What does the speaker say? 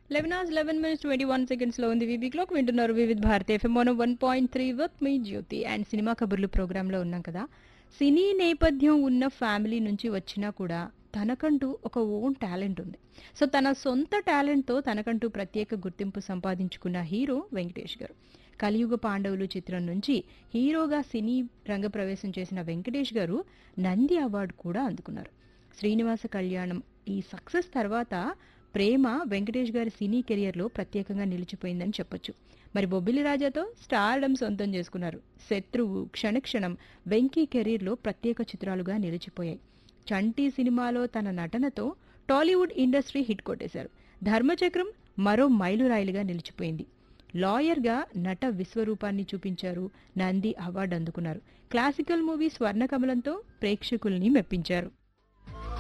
eleven hours eleven minutes twenty one seconds లో ఉంది VB clock వింటున్నారు వివిధ్ భారతి ఎఫ్ఎం మనం వన్ పాయింట్ త్రీ విత్ మీ జ్యోతి అండ్ సినిమా కబుర్లు ప్రోగ్రామ్ లో ఉన్నాం కదా సినీ నేపథ్యం ఉన్న ఫ్యామిలీ నుంచి వచ్చినా కూడా తనకంటూ ఒక ఓన్ టాలెంట్ ఉంది సో తన సొంత టాలెంట్తో తనకంటూ ప్రత్యేక గుర్తింపు సంపాదించుకున్న హీరో వెంకటేష్ గారు కలియుగ పాండవులు చిత్రం నుంచి హీరోగా సినీ రంగప్రవేశం చేసిన వెంకటేష్ గారు నంది అవార్డు కూడా అందుకున్నారు శ్రీనివాస కళ్యాణం ఈ సక్సెస్ తర్వాత ప్రేమ వెంకటేష్ గారి సినీ కెరియర్లో ప్రత్యేకంగా నిలిచిపోయిందని చెప్పొచ్చు మరి బొబ్బిలి రాజాతో స్టార్డమ్ సొంతం చేసుకున్నారు శత్రువు క్షణక్షణం వెంకీ కెరీర్లో ప్రత్యేక చిత్రాలుగా నిలిచిపోయాయి చంటి సినిమాలో తన నటనతో టాలీవుడ్ ఇండస్ట్రీ హిట్ కొట్టేశారు ధర్మచక్రం మరో మైలురాయిలుగా నిలిచిపోయింది లాయర్గా నట విశ్వరూపాన్ని చూపించారు నంది అవార్డు అందుకున్నారు క్లాసికల్ మూవీ స్వర్ణకమలంతో ప్రేక్షకుల్ని మెప్పించారు